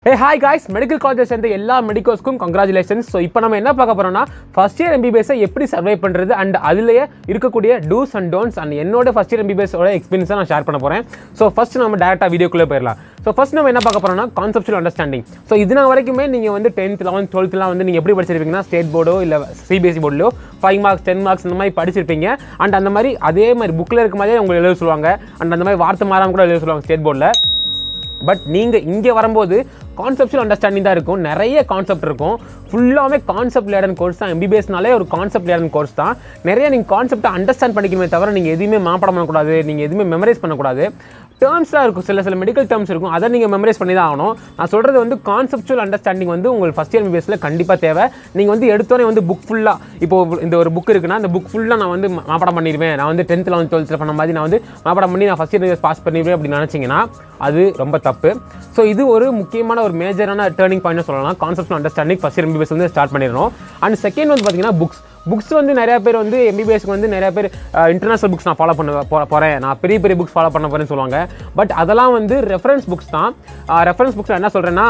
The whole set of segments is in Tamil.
ஹே ஹாய் காய்ஸ் மெடிக்கல் காலேஜ் சேர்ந்த எல்லா மெடிக்கல்ஸ்க்கும் கங்க்ராச்சுலேஷன்ஸ் ஸோ இப்போ நம்ம என்ன பார்க்க போறோம்னா ஃபர்ஸ்ட் இயர் எம்பிபிஎஸ்ஸை எப்படி சர்வை பண்ணுறது அண்ட் அதுலேயே இருக்கக்கூடிய டூஸ் அண்ட் டோன்ஸ் அண்ட் என்னோட ஃபர்ஸ்ட் இயர் எம்பிபிஎஸோட எக்ஸ்பீரியன்ஸை நான் ஷேர் பண்ண போகிறேன் ஸோ ஃபர்ஸ்ட் நம்ம டேரெக்டாக வீடியோக்குள்ளே போயிடலாம் ஸோ ஃபர்ஸ்ட் நம்ம என்ன பார்க்க போறோம்னா கான்செப்ஷுவல் அண்டர்ஸ்டாண்டிங் ஸோ இது நான் வரைக்குமே நீங்கள் வந்து டென்த் லெவன்த் டுவெல்த்லாம் வந்து நீங்கள் எப்படி படிச்சிருப்பீங்கன்னா ஸ்டேட் போர்டோ இல்லை சிபிஎஸ்சி போர்டிலோ ஃபைவ் மார்க்ஸ் டென் மார்க்ஸ் இந்த மாதிரி படிச்சிருப்பீங்க அண்ட் அந்த மாதிரி அதே மாதிரி புக்கில் இருக்க மாதிரியே உங்களுக்கு எழுத சொல்லுவாங்க அண்ட் அந்த மாதிரி வார்த்தை மாறாம கூட எழுத சொல்லுவாங்க ஸ்டேட் போர்டில் பட் நீங்கள் இங்கே வரும்போது கான்செப்ஷுவல் அண்டர்ஸ்டாண்டிங் தான் இருக்கும் நிறைய கான்செப்ட் இருக்கும் ஃபுல்லாகவே கான்செப்ட் லேடன் கோர்ஸ் தான் எம்பிபிஎஸ்னாலே ஒரு கான்செப்ட் லேடன் கோர்ஸ் தான் நிறைய நீங்கள் கான்செப்ட்டை அண்டர்ஸ்டாண்ட் பண்ணிக்கணுமே தவிர நீங்கள் எதுவுமே மாப்படம் பண்ணக்கூடாது நீங்கள் எதுவுமே மெமரைஸ் பண்ணக்கூடாது டேர்ம்ஸ்லாம் இருக்கும் சில சில மெடிக்கல் டேர்ம்ஸ் இருக்கும் அதை நீங்கள் மெமரைஸ் பண்ணி தான் ஆகணும் நான் சொல்கிறது வந்து கான்செப்சுவல் அண்டர்ஸ்டாண்டிங் வந்து உங்களுக்கு ஃபஸ்ட் இயர் எம்பிபிஎஸ்ல கண்டிப்பாக தேவை நீங்கள் வந்து எடுத்தோடனே வந்து புக் ஃபுல்லாக இப்போ இந்த ஒரு புக் இருக்குன்னா அந்த புக் ஃபுல்லாக நான் வந்து மாப்படம் பண்ணிடுவேன் நான் வந்து டென்த்தில் லெவன்த் டுவெல்த்தில் பண்ண மாதிரி நான் வந்து மாப்படம் பண்ணி நான் ஃபஸ்ட் இயர் பாஸ் பண்ணிடுவேன் அப்படின்னு நினச்சிங்கன்னா அது ரொம்ப தப்பு ஸோ இது ஒரு முக்கியமான ஒரு மேஜரான டேர்னிங் பாயிண்ட் சொல்லலாம் concept understanding first year MBBS வந்து ஸ்டார்ட் பண்ணிடணும் அண்ட் செகண்ட் வந்து பார்த்தீங்கன்னா புக்ஸ் புக்ஸ் வந்து நிறைய பேர் வந்து எம்பிபிஎஸ்க்கு வந்து நிறைய பேர் இன்டர்நேஷனல் புக்ஸ் நான் ஃபாலோ பண்ண போ போகிறேன் நான் பெரிய பெரிய புக்ஸ் ஃபாலோ பண்ண போகிறேன்னு சொல்லுவாங்க பட் அதெல்லாம் வந்து ரெஃபரன்ஸ் புக்ஸ் தான் ரெஃபரன்ஸ் புக்ஸ் என்ன சொல்கிறேன்னா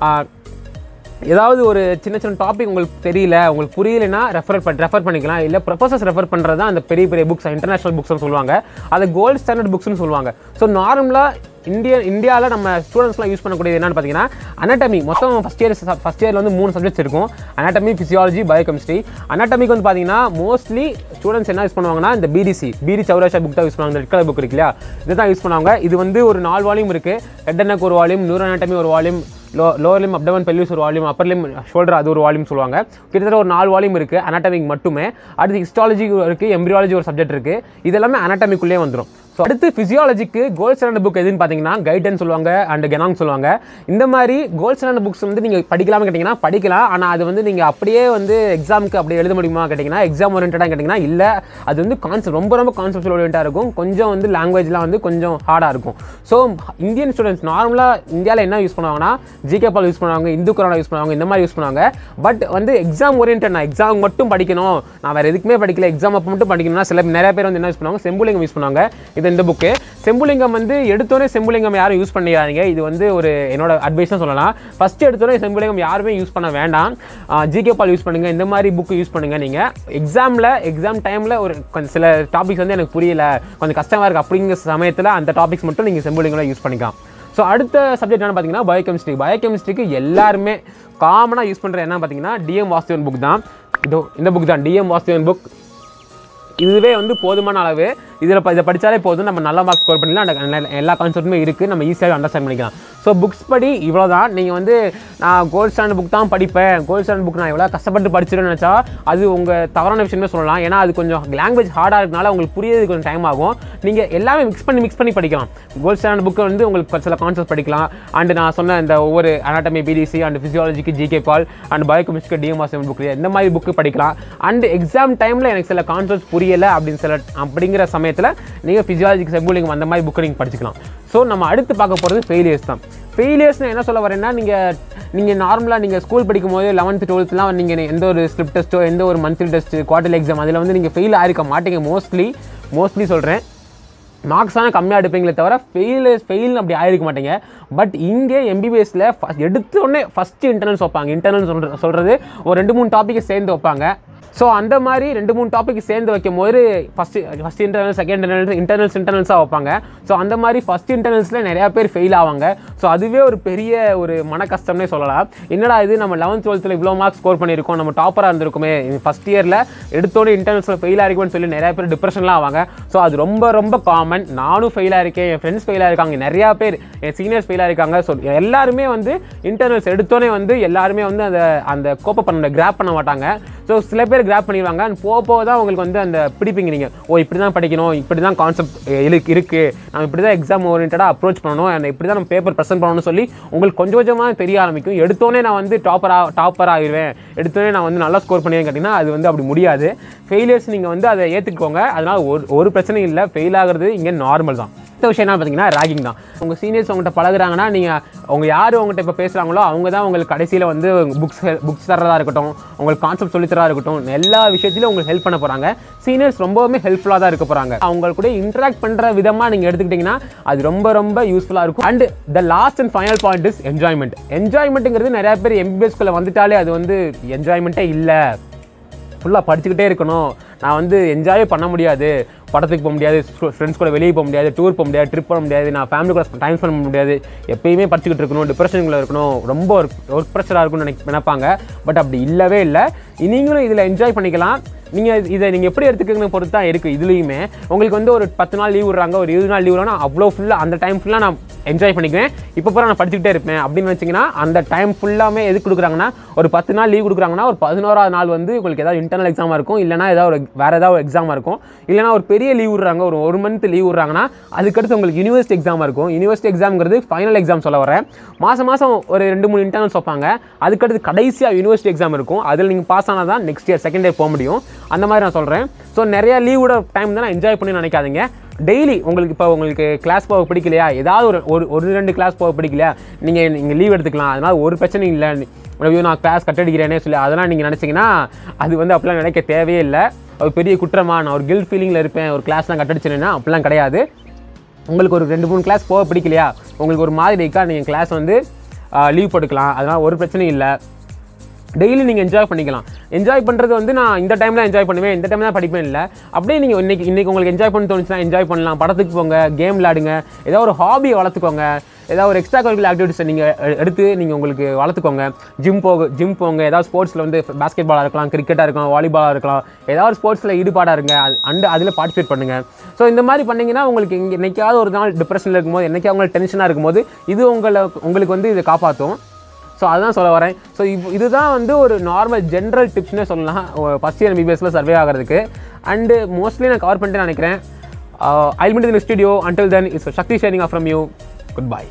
ஏதாவது ஒரு சின்ன சின்ன டாபிக் உங்களுக்கு தெரியல உங்களுக்கு புரியலைன்னா ரெஃபர் பண்ணி ரெஃபர் பண்ணிக்கலாம் இல்லை ப்ரொஃபஸர்ஸ் ரெஃபர் பண்ணுறது தான் அந்த பெரிய பெரிய புக்ஸ் இன்டர்நேஷனல் புக்ஸ்னு சொல்லுவாங்க அது கோல்டு ஸ்டாண்டர்ட் புக்ஸ்னு சொல்லுவாங்க ஸோ நார்மலாக இந்தியா இந்தியாவில் நம்ம ஸ்டூடெண்ட்ஸ்லாம் யூஸ் பண்ணக்கூடியது என்னன்னு பார்த்தீங்கன்னா அனாட்டமி மொத்தம் ஃபஸ்ட் இயர் ஃபஸ்ட் இயரில் வந்து மூணு சப்ஜெக்ட்ஸ் இருக்கும் அனாட்டமி ஃபிசியாலஜி பயோகெமிஸ்ட்ரி அனாட்டமிக்கு வந்து பார்த்தீங்கன்னா மோஸ்ட்லி ஸ்டூடெண்ட்ஸ் என்ன யூஸ் பண்ணுவாங்கன்னா இந்த பிடிசி பிடி சௌராஷா புக் தான் யூஸ் பண்ணுவாங்க இந்த ரெட் கலர் புக் இருக்கு இல்லையா இதை தான் யூஸ் பண்ணுவாங்க இது வந்து ஒரு நாலு வால்யூம் இருக்குது ஹெட் அண்ட் ஒரு வால்யூம் நியூரோ அனாட்டமி ஒரு volume low lower limb abdomen pelvis ஒரு வால்யூம் அப்பர் லிம் ஷோல்டர் அது ஒரு வால்யூம் சொல்லுவாங்க கிட்டத்தட்ட ஒரு நாலு வால்யூம் இருக்குது அனாட்டமிக் மட்டுமே அடுத்து ஹிஸ்டாலஜி இருக்குது எம்ப்ரியாலஜி ஒரு சப்ஜெக்ட் இருக்குது இது எல்லாமே அனாட்டமிக்குள்ளே வந்துடும் ஸோ அடுத்து ஃபிசியாலஜிக்கு கோல்ட் ஸ்டாண்டர்ட் புக் எதுன்னு பார்த்தீங்கன்னா கைடன் சொல்லுவாங்க அண்ட் கெனாங் சொல்லுவாங்க இந்த மாதிரி கோல்ட் ஸ்டாண்டர்ட் புக்ஸ் வந்து நீங்கள் படிக்கலாம்னு கேட்டிங்கன்னா படிக்கலாம் ஆனால் அது வந்து நீங்கள் அப்படியே வந்து எக்ஸாமுக்கு அப்படியே எழுத முடியுமா கேட்டிங்கன்னா எக்ஸாம் ஓரியன்டாக கேட்டிங்கன்னா இல்லை அது வந்து கான்செப்ட் ரொம்ப ரொம்ப கான்செப்ட் ஓரியன்டாக இருக்கும் கொஞ்சம் வந்து லாங்குவேஜ்லாம் வந்து கொஞ்சம் ஹார்டாக இருக்கும் ஸோ இந்தியன் ஸ்டூடெண்ட்ஸ் நார்மலாக இந்தியாவில் என்ன யூஸ் பண்ணுவாங்கன்னா ஜிகே பால் யூஸ் பண்ணுவாங்க இந்து குரானா யூஸ் பண்ணுவாங்க இந்த மாதிரி யூஸ் பண்ணுவாங்க பட் வந்து எக்ஸாம் ஓரியன்ட் நான் எக்ஸாம் மட்டும் படிக்கணும் நான் வேறு எதுக்குமே படிக்கல எக்ஸாம் அப்போ மட்டும் படிக்கணும்னா சில நிறைய பேர் வந்து என்ன யூஸ் பண்ணுவாங்க செம்புலிங்கம் யூஸ் பண்ணுவாங்க இது இந்த புக்கு செம்புலிங்கம் வந்து எடுத்தோடனே செம்புலிங்கம் யாரும் யூஸ் பண்ணிடாதீங்க இது வந்து ஒரு என்னோட அட்வைஸ் தான் சொல்லலாம் ஃபர்ஸ்ட் எடுத்தோடனே செம்புலிங்கம் யாருமே யூஸ் பண்ண வேண்டாம் ஜிகே பால் யூஸ் பண்ணுங்க இந்த மாதிரி புக்கு யூஸ் பண்ணுங்க நீங்க எக்ஸாமில் எக்ஸாம் டைமில் ஒரு கொஞ்சம் சில டாபிக்ஸ் வந்து எனக்கு புரியல கொஞ்சம் கஷ்டமா இருக்கு அப்படிங்கிற சமயத்தில் அந்த டாபிக்ஸ் மட்டும் நீங்கள் செம்புலிங்கம்ல யூஸ் பண்ணிக்கலாம் ஸோ அடுத்த சப்ஜெக்ட் என்ன பார்த்தீங்கன்னா பயோகெமிஸ்ட்ரி பயோகெமிஸ்ட்ரிக்கு எல்லாருமே காமனாக யூஸ் பண்ணுற என்ன பார்த்தீங்கன்னா டிஎம் வாஸ்துவன் புக் தான் இதோ இந்த புக் தான் டிஎம் வாஸ்துவன் புக் இதுவே வந்து போதுமான அளவு இதில் இதை படித்தாலே போதும் நம்ம நல்ல மார்க்ஸ் ஸ்கோர் பண்ணிடலாம் அந்த எல்லா கான்செப்ட்டுமே இருக்குது நம்ம ஈஸியாக அண்டர்ஸ்டாண்ட் பண்ணிக்கலாம் ஸோ புக்ஸ் படி இவ்வளோ தான் நீங்கள் வந்து நான் கோல்ட் ஸ்டாண்டர்ட் புக் தான் படிப்பேன் கோல்ட் ஸ்டாண்டர்ட் புக் நான் எவ்வளோ கஷ்டப்பட்டு படிச்சிருன்னு நினச்சா அது உங்கள் தவறான விஷயமே சொல்லலாம் ஏன்னா அது கொஞ்சம் லாங்குவேஜ் ஹார்டாக இருக்கனால உங்களுக்கு புரியது கொஞ்சம் டைம் ஆகும் நீங்கள் எல்லாமே மிக்ஸ் பண்ணி மிக்ஸ் பண்ணி படிக்கலாம் கோல்ட் ஸ்டாண்டர்ட் புக்கை வந்து உங்களுக்கு சில கான்செப்ட் படிக்கலாம் அண்ட் நான் சொன்ன இந்த ஒவ்வொரு அனாட்டமி பிடிசி அண்ட் ஃபிசியாலஜிக்கு ஜிகே பால் அண்ட் பயோகெமிஸ்ட்ரிக்கு டிஎம்ஆர் செவன் புக் இந்த மாதிரி புக்கு படிக்கலாம் அண்ட் எக்ஸாம் டைமில் எனக்கு சில கான்செப்ட்ஸ் புரியலை அப்படின்னு சில அப்படிங்கிற சமயத்தில் நீங்கள் ஃபிசியாலஜிக்கு செம்புலிங்கம் அந்த மாதிரி புக்கை நீங்கள் படிச்சுக்கலாம் ஸோ நம்ம அடுத்து பார்க்க போகிறது ஃபெயிலியர்ஸ் தான் ஃபெயிலியர்ஸ்னு என்ன சொல்ல வரேன்னா நீங்கள் நீங்கள் நார்மலாக நீங்கள் ஸ்கூல் படிக்கும் போது லெவன்த்து டுவெல்த்லாம் நீங்கள் எந்த ஒரு ஸ்லிப் டெஸ்ட்டோ எந்த ஒரு மந்த்லி டெஸ்ட் குவார்டர்லி எக்ஸாம் அதில் வந்து நீங்கள் ஃபெயில் ஆயிருக்க மாட்டீங்க மோஸ்ட்லி மோஸ்ட்லி சொல்கிறேன் மார்க்ஸ் ஆனால் கம்மியாக எடுப்பீங்களே தவிர ஃபெயில் ஃபெயில் அப்படி ஆயிருக்க மாட்டீங்க பட் இங்கே எம்பிபிஎஸ்ல எடுத்த உடனே ஃபஸ்ட்டு இன்டர்னல்ஸ் வைப்பாங்க இன்டர்னல் சொல்கிற சொல்கிறது ஒரு ரெண்டு மூணு டாப்பிக்கை சேர்ந்து வைப்பாங்க ஸோ அந்த மாதிரி ரெண்டு மூணு டாபிக் சேர்ந்து வைக்கும் போது first first internal second internal internals இன்டர்னல்ஸாக வைப்பாங்க ஸோ அந்த மாதிரி ஃபஸ்ட் இன்டர்னல்ஸில் நிறையா பேர் ஃபெயில் ஆவாங்க ஸோ அதுவே ஒரு பெரிய ஒரு மன கஷ்டம்னே சொல்லலாம் என்னடா இது நம்ம லெவன்த் டுவெல்த்தில் இவ்வளோ மார்க்ஸ் ஸ்கோர் பண்ணியிருக்கோம் நம்ம டாப்பராக இருந்திருக்குமே ஃபஸ்ட் இயரில் எடுத்தோடனே இன்டர்னல்ஸில் ஃபெயில் ஆகிருக்கும்னு சொல்லி நிறைய பேர் டிப்ரெஷன்லாம் ஆவாங்க ஸோ அது ரொம்ப ரொம்ப காமன் நானும் ஃபெயில் ஆயிருக்கேன் என் ஃப்ரெண்ட்ஸ் ஃபெயில் ஆயிருக்காங்க நிறையா பேர் என் சீனியர்ஸ் ஃபெயில் ஆயிருக்காங்க ஸோ எல்லாருமே வந்து இன்டர்னல்ஸ் எடுத்தோடனே வந்து எல்லாருமே வந்து அந்த அந்த கோப்பை பண்ண கிராப் பண்ண மாட்டாங்க ஸோ சில பேர் கிராப் பண்ணிடுவாங்க அண்ட் போக போக தான் உங்களுக்கு வந்து அந்த பிடிப்பீங்க நீங்கள் ஓ இப்படி தான் படிக்கணும் இப்படி தான் கான்செப்ட் இருக்குது நம்ம இப்படி தான் எக்ஸாம் ஓரியன்டாக அப்ரோச் பண்ணணும் அண்ட் இப்படி தான் நம்ம பேப்பர் ப்ரெசென்ட் பண்ணணும்னு சொல்லி உங்களுக்கு கொஞ்சம் கொஞ்சமாக தெரிய ஆரம்பிக்கும் எடுத்தோடனே நான் வந்து டாப்பராக டாப்பர் ஆகிடுவேன் எடுத்தோடனே நான் வந்து நல்லா ஸ்கோர் பண்ணுவேன் கேட்டிங்கன்னா அது வந்து அப்படி முடியாது ஃபெயிலியர்ஸ் நீங்கள் வந்து அதை ஏற்றுக்கோங்க அதனால் ஒரு ஒரு பிரச்சனையும் இல்லை ஃபெயில் ஆகிறது இங்கே நார்மல் தான் அடுத்த விஷயம் என்ன பார்த்தீங்கன்னா ராகிங் தான் உங்கள் சீனியர்ஸ் உங்கள்கிட்ட பழகுறாங்கன்னா நீங்கள் அவங்க யார் உங்கள்கிட்ட இப்போ பேசுகிறாங்களோ அவங்க தான் உங்களுக்கு கடைசியில் வந்து புக்ஸ் புக்ஸ் தரதா இருக்கட்டும் உங்களுக்கு கான்செப்ட் சொல்லித்தரதா இருக்கட்டும் எல்லா விஷயத்திலும் உங்களுக்கு ஹெல்ப் பண்ண போகிறாங்க சீனியர்ஸ் ரொம்பவுமே ஹெல்ப்ஃபுல்லாக தான் இருக்க போகிறாங்க அவங்க கூட இன்டராக்ட் பண்ணுற விதமாக நீங்கள் எடுத்துக்கிட்டிங்கன்னா அது ரொம்ப ரொம்ப யூஸ்ஃபுல்லாக இருக்கும் and the last and final point is enjoyment என்ஜாய்மெண்ட்டுங்கிறது நிறைய பேர் எம்பிபிஎஸ்குள்ளே வந்துட்டாலே அது வந்து என்ஜாய்மெண்ட்டே இல்லை ஃபுல்லாக படிச்சுக்கிட்டே இருக்கணும் நான் வந்து என்ஜாயே பண்ண முடியாது படத்துக்கு போக முடியாது ஃப்ரெண்ட்ஸ் கூட வெளியே போக முடியாது டூர் போக முடியாது ட்ரிப் பண்ண முடியாது நான் ஃபேமிலி கூட டைம் ஸ்பெண்ட் பண்ண முடியாது எப்பயுமே படிச்சுக்கிட்டு இருக்கணும் டிப்ரெஷனுக்குள்ள இருக்கணும் ரொம்ப ஒரு ஒர்க் ப்ரெஷராக இருக்கும்னு நினைக்க நினைப்பாங்க பட் அப்படி இல்லவே இல்லை நீங்களும் இதில் என்ஜாய் பண்ணிக்கலாம் நீங்கள் இதை நீங்கள் எப்படி எடுத்துக்கணும் பொறுத்து தான் இருக்குது இதுலேயுமே உங்களுக்கு வந்து ஒரு பத்து நாள் லீவ் விடுறாங்க ஒரு இருபது நாள் லீவ் விடுறாங்கன்னா அவ்வளோ ஃபுல்லாக அந்த டைம் ஃபுல்லாக நான் என்ஜாய் பண்ணிக்குவேன் இப்போ பூரா நான் படிச்சுக்கிட்டே இருப்பேன் அப்படின்னு வச்சிங்கன்னா அந்த டைம் ஃபுல்லாமே எது கொடுக்குறாங்கன்னா ஒரு பத்து நாள் லீவ் கொடுக்குறாங்கன்னா ஒரு பதினோராவது நாள் வந்து உங்களுக்கு ஏதாவது இன்டர்னல் எக்ஸாமாக இருக்கும் இல்லைனா ஏதாவது ஒரு வேறு ஏதாவது ஒரு எக்ஸாமாக இருக்கும் இல்லைனா ஒரு பெரிய லீவ் விடுறாங்க ஒரு ஒரு மந்த் லீவ் விடுறாங்கன்னா அதுக்கடுத்து உங்களுக்கு யூனிவர்சிட்டி எக்ஸாமாக இருக்கும் யூனிவர்சிட்டி எக்ஸாம்ங்கிறது ஃபைனல் எக்ஸாம் சொல்ல வரேன் மாதம் மாதம் ஒரு ரெண்டு மூணு இன்டர்னல்ஸ் வைப்பாங்க அதுக்கடுத்து கடைசியாக யூனிவர்சிட்டி எக்ஸாம் இருக்கும் அதில் நீங்கள் பாஸ் ஆனால் தான் நெக்ஸ்ட் இயர் செகண்ட் இயர் போக முடியும் அந்த மாதிரி நான் சொல்கிறேன் ஸோ நிறைய லீவோட டைம் தான் நான் என்ஜாய் பண்ணி நினைக்காதீங்க டெய்லி உங்களுக்கு இப்போ உங்களுக்கு கிளாஸ் போக பிடிக்கலையா ஏதாவது ஒரு ஒரு ஒரு ரெண்டு கிளாஸ் போக பிடிக்கலையா நீங்கள் நீங்கள் லீவ் எடுத்துக்கலாம் அதனால் ஒரு பிரச்சனையும் இல்லை ஐயோ நான் கிளாஸ் கட்டடிக்கிறேனே சொல்லி அதெல்லாம் நீங்கள் நினச்சிங்கன்னா அது வந்து அப்படிலாம் நினைக்க தேவையே இல்லை ஒரு பெரிய குற்றமா நான் ஒரு கில்ட் ஃபீலிங்கில் இருப்பேன் ஒரு கிளாஸ்லாம் கட்டடிச்சினேன்னா அப்படிலாம் கிடையாது உங்களுக்கு ஒரு ரெண்டு மூணு கிளாஸ் போக பிடிக்கலையா உங்களுக்கு ஒரு மாதிரி இருக்கா நீங்கள் கிளாஸ் வந்து லீவ் போட்டுக்கலாம் அதனால் ஒரு பிரச்சனையும் இல்லை டெய்லி நீங்கள் என்ஜாய் பண்ணிக்கலாம் என்ஜாய் பண்ணுறது வந்து நான் இந்த டைமில் என்ஜாய் பண்ணுவேன் இந்த டைம் தான் படிப்பேன் இல்லை அப்படியே நீங்கள் இன்னைக்கு இன்னைக்கு உங்களுக்கு என்ஜாய் பண்ண தோணுச்சுன்னா என்ஜாய் பண்ணலாம் படத்துக்கு போங்க கேம் விளாடுங்க ஏதாவது ஒரு ஹாபியை வளர்த்துக்கோங்க ஏதாவது ஒரு எக்ஸ்ட்ரா கரிக்குலர் ஆக்டிவிட்டிஸை நீங்கள் எடுத்து நீங்கள் உங்களுக்கு வளர்த்துக்கோங்க ஜிம் போக ஜிம் போங்க ஏதாவது ஸ்போர்ட்ஸில் வந்து பாஸ்கெட் பாலாக இருக்கலாம் கிரிக்கெட்டாக இருக்கலாம் வாலிபாலாக இருக்கலாம் ஏதாவது ஸ்போர்ட்ஸில் ஈடுபாடாக இருங்க அது அண்டு அதில் பார்ட்டிசிபேட் பண்ணுங்கள் ஸோ இந்த மாதிரி பண்ணிங்கன்னா உங்களுக்கு இங்கே என்னைக்காவது ஒரு நாள் டிப்ரெஷனில் இருக்கும்போது என்னைக்காவது உங்களுக்கு டென்ஷனாக இருக்கும்போது இது உங்களை உங்களுக்கு வந்து இதை காப்பாற்றும் ஸோ அதுதான் சொல்ல வரேன் ஸோ இப்போ இதுதான் வந்து ஒரு நார்மல் ஜென்ரல் டிப்ஸ்னே சொல்லலாம் ஃபஸ்ட் இயர் எம்பிபிஎஸ்ல சர்வே ஆகிறதுக்கு அண்டு மோஸ்ட்லி நான் கவர் பண்ணிட்டு நினைக்கிறேன் I meet in studio until then is Shakthi sharing off from you good bye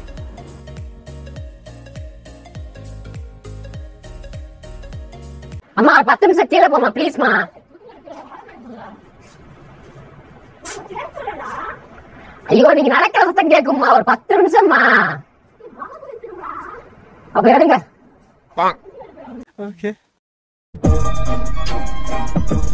அம்மா ஒரு பத்து நிமிஷம் கீழே போமா ப்ளீஸ்மா ஐயோ நீங்க நடக்கிற சத்தம் கேட்குமா ஒரு பத்து நிமிஷம்மா அப்ப எடுங்க Okay.